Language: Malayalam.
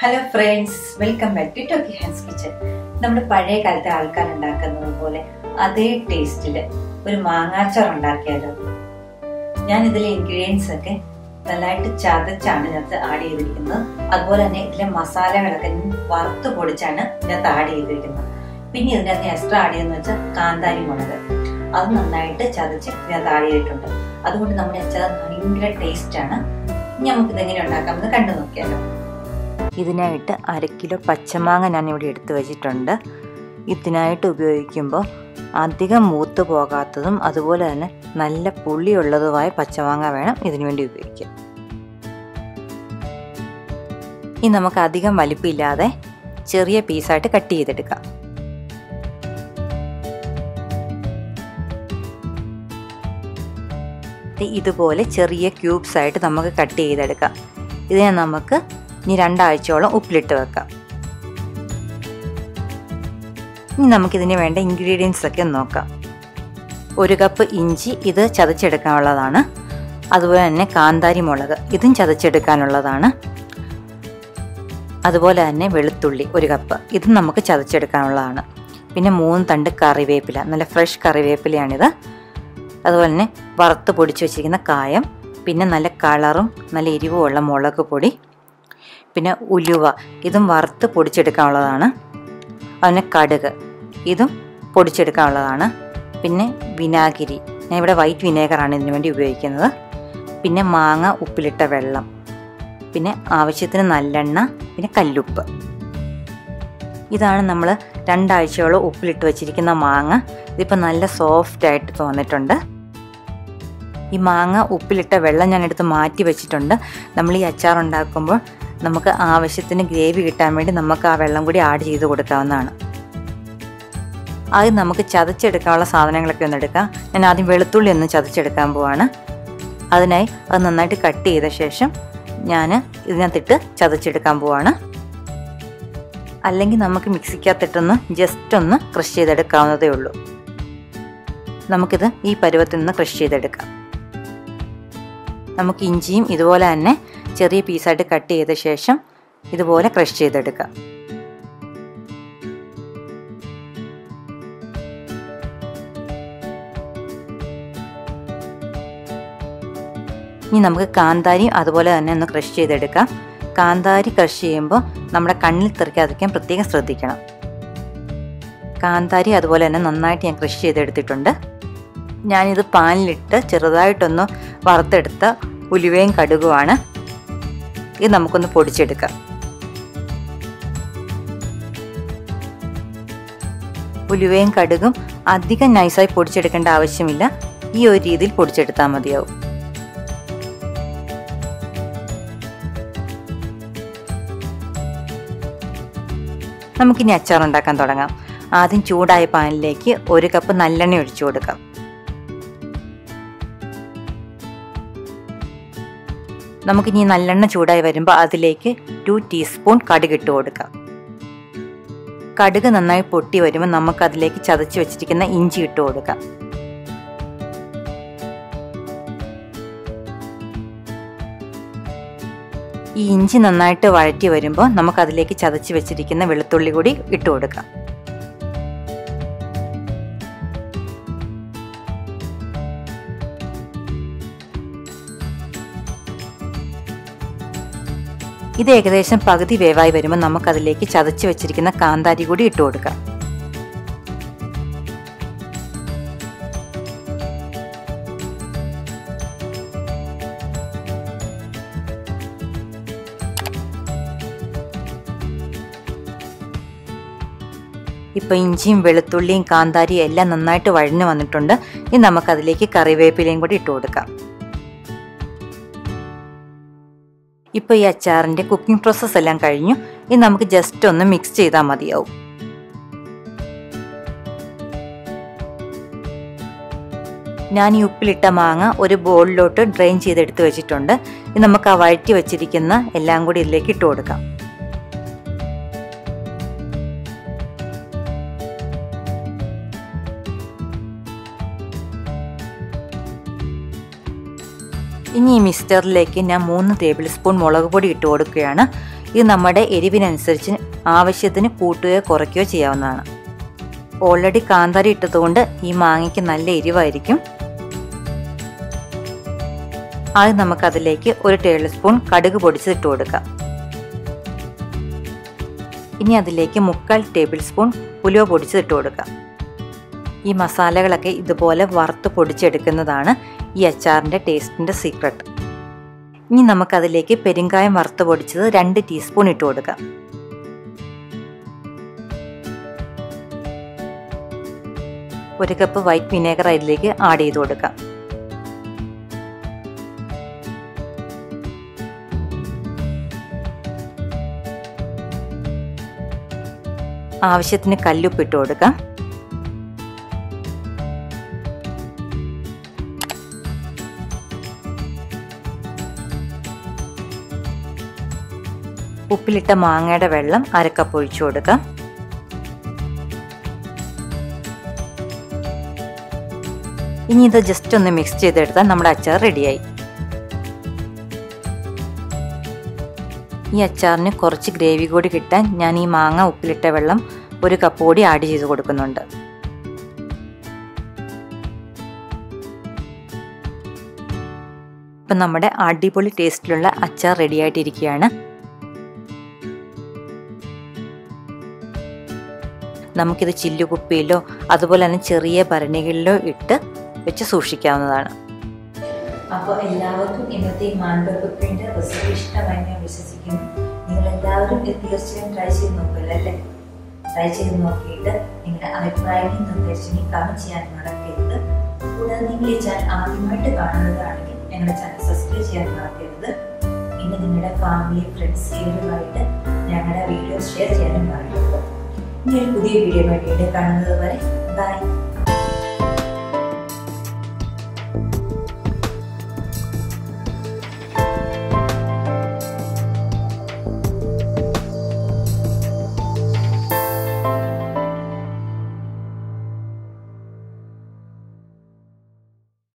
hello friends welcome back to Tokki Hans kitchen നമ്മുടെ പഴയ കാലത്തെ ആൾക്കാർ ഉണ്ടാക്കുന്നത് പോലെ അതേ ടേസ്റ്റില് ഒരു മാങ്ങാച്ചാർ ഉണ്ടാക്കിയാലോ ഞാൻ ഇതിലെ ഇൻഗ്രീഡിയൻസ് ഒക്കെ നല്ലതായിട്ട് ചതച്ചാണ് ഇതിനകത്ത് ആഡ് ചെയ്തിരിക്കുന്നത് അതുപോലെ തന്നെ ഇതിലെ മസാലകളൊക്കെ ഞാൻ വറുത്ത് പൊടിച്ചാണ് ഇതിനകത്ത് ആഡ് ചെയ്തിരിക്കുന്നത് പിന്നെ ഇതിനകത്ത് എക്സ്ട്രാ ആഡ് ചെയ്യുന്ന വെച്ചാൽ കാന്താരി മുളക് അത് നന്നായിട്ട് ചതച്ച് ഇതിനകത്ത് ആഡ് ചെയ്തിട്ടുണ്ട് അതുകൊണ്ട് നമ്മുടെ അച്ചാർ ഭയങ്കര ടേസ്റ്റ് ആണ് ഇനി നമുക്ക് ഇതെങ്ങനെ ഉണ്ടാക്കാമെന്ന് കണ്ടു നോക്കിയാലോ ഇതിനായിട്ട് അര കിലോ പച്ചമാങ്ങ ഞാൻ ഇവിടെ എടുത്തു വെച്ചിട്ടുണ്ട് ഇതിനായിട്ട് ഉപയോഗിക്കുമ്പോൾ അധികം മൂത്ത് പോകാത്തതും അതുപോലെ തന്നെ നല്ല പുളിയുള്ളതുമായ പച്ചമാങ്ങ വേണം ഇതിനു വേണ്ടി ഉപയോഗിക്കാൻ ഇനി നമുക്ക് അധികം വലിപ്പമില്ലാതെ ചെറിയ പീസായിട്ട് കട്ട് ചെയ്തെടുക്കാം ഇതുപോലെ ചെറിയ ക്യൂബ്സ് ആയിട്ട് നമുക്ക് കട്ട് ചെയ്തെടുക്കാം ഇതിനെ നമുക്ക് ഇനി രണ്ടാഴ്ചയോളം ഉപ്പിലിട്ട് വെക്കാം ഇനി നമുക്കിതിന് വേണ്ട ഇൻഗ്രീഡിയൻസ് ഒക്കെ നോക്കാം ഒരു കപ്പ് ഇഞ്ചി ഇത് ചതച്ചെടുക്കാനുള്ളതാണ് അതുപോലെ തന്നെ കാന്താരി മുളക് ഇതും ചതച്ചെടുക്കാനുള്ളതാണ് അതുപോലെ തന്നെ വെളുത്തുള്ളി ഒരു കപ്പ് ഇതും നമുക്ക് ചതച്ചെടുക്കാനുള്ളതാണ് പിന്നെ മൂന്ന് തണ്ട് കറിവേപ്പില നല്ല ഫ്രഷ് കറിവേപ്പിലയാണിത് അതുപോലെ തന്നെ വറുത്ത് പൊടിച്ച് വെച്ചിരിക്കുന്ന കായം പിന്നെ നല്ല കളറും നല്ല എരിവുമുള്ള മുളക് പൊടി പിന്നെ ഉലുവ ഇതും വറുത്ത് പൊടിച്ചെടുക്കാനുള്ളതാണ് അതിന് കടുക് ഇതും പൊടിച്ചെടുക്കാനുള്ളതാണ് പിന്നെ വിനാഗിരി ഞാൻ ഇവിടെ വൈറ്റ് വിനേഗറാണ് ഇതിനു വേണ്ടി ഉപയോഗിക്കുന്നത് പിന്നെ മാങ്ങ ഉപ്പിലിട്ട വെള്ളം പിന്നെ ആവശ്യത്തിന് നല്ലെണ്ണ പിന്നെ കല്ലുപ്പ് ഇതാണ് നമ്മൾ രണ്ടാഴ്ചയോളം ഉപ്പിലിട്ട് വെച്ചിരിക്കുന്ന മാങ്ങ ഇതിപ്പോൾ നല്ല സോഫ്റ്റ് ആയിട്ട് തോന്നിട്ടുണ്ട് ഈ മാങ്ങ ഉപ്പിലിട്ട വെള്ളം ഞാൻ എടുത്ത് മാറ്റി വെച്ചിട്ടുണ്ട് നമ്മൾ ഈ അച്ചാർ ഉണ്ടാക്കുമ്പോൾ നമുക്ക് ആവശ്യത്തിന് ഗ്രേവി കിട്ടാൻ വേണ്ടി നമുക്ക് ആ വെള്ളം കൂടി ആഡ് ചെയ്ത് കൊടുക്കാവുന്നതാണ് ആദ്യം നമുക്ക് ചതച്ചെടുക്കാനുള്ള സാധനങ്ങളൊക്കെ ഒന്ന് എടുക്കാം ഞാൻ ആദ്യം വെളുത്തുള്ളി ഒന്ന് ചതച്ചെടുക്കാൻ പോവാണ് അതിനായി അത് നന്നായിട്ട് കട്ട് ചെയ്ത ശേഷം ഞാൻ ഇതിനകത്തിട്ട് ചതച്ചെടുക്കാൻ പോവാണ് അല്ലെങ്കിൽ നമുക്ക് മിക്സിക്കകത്തിട്ടൊന്ന് ജസ്റ്റ് ഒന്ന് ക്രഷ് ചെയ്തെടുക്കാവുന്നതേ ഉള്ളൂ നമുക്കിത് ഈ പരുവത്തിൽ നിന്ന് ക്രഷ് ചെയ്തെടുക്കാം നമുക്ക് ഇഞ്ചിയും ഇതുപോലെ തന്നെ ചെറിയ പീസായിട്ട് കട്ട് ചെയ്ത ശേഷം ഇതുപോലെ ക്രഷ് ചെയ്തെടുക്കാം ഇനി നമുക്ക് കാന്താരിയും അതുപോലെ തന്നെ ഒന്ന് ക്രഷ് ചെയ്തെടുക്കാം കാന്താരി ക്രഷ് ചെയ്യുമ്പോൾ നമ്മുടെ കണ്ണിൽ തെറിക്കാതിരിക്കാൻ പ്രത്യേകം ശ്രദ്ധിക്കണം കാന്താരി അതുപോലെ തന്നെ നന്നായിട്ട് ഞാൻ ക്രഷ് ചെയ്തെടുത്തിട്ടുണ്ട് ഞാനിത് പാനിലിട്ട് ചെറുതായിട്ടൊന്ന് വറുത്തെടുത്ത ഉലുവയും കടുകുമാണ് ഇത് നമുക്കൊന്ന് പൊടിച്ചെടുക്കാം ഉലുവയും കടുകും അധികം നൈസായി പൊടിച്ചെടുക്കേണ്ട ആവശ്യമില്ല ഈ ഒരു രീതിയിൽ പൊടിച്ചെടുത്താൽ മതിയാവും നമുക്കിനി അച്ചാർ ഉണ്ടാക്കാൻ തുടങ്ങാം ആദ്യം ചൂടായ പാനിലേക്ക് ഒരു കപ്പ് നല്ലെണ്ണ ഒഴിച്ചു കൊടുക്കാം നമുക്കിനി നല്ലെണ്ണ ചൂടായി വരുമ്പോൾ അതിലേക്ക് ടു ടീസ്പൂൺ കടുക് ഇട്ട് കൊടുക്കാം കടുക് നന്നായി പൊട്ടി വരുമ്പോൾ നമുക്ക് അതിലേക്ക് ചതച്ച് വെച്ചിരിക്കുന്ന ഇഞ്ചി ഇട്ട് കൊടുക്കാം ഈ ഇഞ്ചി നന്നായിട്ട് വഴറ്റി വരുമ്പോൾ നമുക്ക് അതിലേക്ക് ചതച്ച് വെച്ചിരിക്കുന്ന വെളുത്തുള്ളി കൂടി ഇട്ട് കൊടുക്കാം ഇത് ഏകദേശം പകുതി വേവായി വരുമ്പോൾ നമുക്കതിലേക്ക് ചതച്ച് വെച്ചിരിക്കുന്ന കാന്താരി കൂടി ഇട്ട് കൊടുക്കാം ഇപ്പോൾ ഇഞ്ചിയും വെളുത്തുള്ളിയും കാന്താരിയും എല്ലാം നന്നായിട്ട് വഴഞ്ഞു വന്നിട്ടുണ്ട് ഇനി നമുക്കതിലേക്ക് കറിവേപ്പിലയും കൂടി ഇട്ട് കൊടുക്കാം ഇപ്പോൾ ഈ അച്ചാറിൻ്റെ കുക്കിംഗ് പ്രോസസ്സ് എല്ലാം കഴിഞ്ഞു ഇനി നമുക്ക് ജസ്റ്റ് ഒന്ന് മിക്സ് ചെയ്താൽ മതിയാവും ഞാൻ ഈ ഉപ്പിലിട്ട മാങ്ങ ഒരു ബോളിലോട്ട് ഡ്രെയിൻ ചെയ്തെടുത്ത് വെച്ചിട്ടുണ്ട് ഇനി നമുക്ക് ആ വഴറ്റി വെച്ചിരിക്കുന്ന എല്ലാം കൂടി ഇതിലേക്ക് ഇട്ട് കൊടുക്കാം ഇനി ഈ മിക്സ്ചറിലേക്ക് ഞാൻ മൂന്ന് ടേബിൾ സ്പൂൺ മുളക് പൊടി ഇട്ട് കൊടുക്കുകയാണ് ഇത് നമ്മുടെ എരിവിനനുസരിച്ച് ആവശ്യത്തിന് കൂട്ടുകയോ കുറയ്ക്കുകയോ ചെയ്യാവുന്നതാണ് ഓൾറെഡി കാന്താരി ഇട്ടതുകൊണ്ട് ഈ മാങ്ങയ്ക്ക് നല്ല എരിവായിരിക്കും ആദ്യം നമുക്കതിലേക്ക് ഒരു ടേബിൾ സ്പൂൺ കടുക് പൊടിച്ചിട്ട് കൊടുക്കാം ഇനി അതിലേക്ക് മുക്കാൽ ടേബിൾ സ്പൂൺ ഉലുവ പൊടിച്ചിട്ട് കൊടുക്കാം ഈ മസാലകളൊക്കെ ഇതുപോലെ വറുത്ത് പൊടിച്ചെടുക്കുന്നതാണ് ഈ അച്ചാറിൻ്റെ ടേസ്റ്റിൻ്റെ സീക്രട്ട് ഇനി നമുക്കതിലേക്ക് പെരുങ്കായം വറുത്ത് പൊടിച്ചത് രണ്ട് ടീസ്പൂൺ ഇട്ട് കൊടുക്കാം ഒരു കപ്പ് വൈറ്റ് വിനേഗർ അതിലേക്ക് ആഡ് ചെയ്ത് കൊടുക്കാം ആവശ്യത്തിന് കല്ലുപ്പ് ഇട്ട് കൊടുക്കാം ഉപ്പിലിട്ട മാങ്ങയുടെ വെള്ളം അരക്കപ്പ് ഒഴിച്ചു കൊടുക്കാം ഇനി ഇത് ജസ്റ്റ് ഒന്ന് മിക്സ് ചെയ്തെടുത്താൽ നമ്മുടെ അച്ചാർ റെഡിയായി ഈ അച്ചാറിന് കുറച്ച് ഗ്രേവി കൂടി കിട്ടാൻ ഞാൻ ഈ മാങ്ങ ഉപ്പിലിട്ട വെള്ളം ഒരു കപ്പ് കൂടി ആഡ് ചെയ്ത് കൊടുക്കുന്നുണ്ട് ഇപ്പം നമ്മുടെ അടിപൊളി ടേസ്റ്റിലുള്ള അച്ചാർ റെഡി ആയിട്ടിരിക്കുകയാണ് നമുക്കിത് ചില്ലുകുപ്പിയിലോ അതുപോലെ തന്നെ ചെറിയ ഭരണികളിലോ ഇട്ട് വെച്ച് സൂക്ഷിക്കാവുന്നതാണ് അപ്പോൾ എല്ലാവർക്കും ഇന്നത്തെ ഈ മാൻപപ്പിൻ്റെ റെസിപ്പി ഇഷ്ടമായി ഞാൻ വിശ്വസിക്കുന്നു നിങ്ങൾ എല്ലാവരും ഇത് തീർച്ചയായും ട്രൈ ചെയ്ത് നോക്കില്ല അല്ലേ ട്രൈ ചെയ്ത് നോക്കിയിട്ട് നിങ്ങളുടെ അഭിപ്രായങ്ങളും നിർദ്ദേശങ്ങളും കമന്റ് ചെയ്യാൻ മറക്കരുത് കൂടാതെ നിങ്ങൾ ഈ ചാനൽ ആദ്യമായിട്ട് കാണുന്നതാണെങ്കിൽ ഞങ്ങളുടെ ചാനൽ സബ്സ്ക്രൈബ് ചെയ്യാൻ മറക്കരുത് പിന്നെ നിങ്ങളുടെ ഫാമിലി ഫ്രണ്ട്സ് ഇവരുമായിട്ട് ഞങ്ങളുടെ വീഡിയോസ് ഷെയർ ചെയ്യാനും മറക്കരുത് ഇനി ഒരു പുതിയ വീഡിയോ വേണ്ടിയിട്ട് കാണുന്നത് വരെ ബൈ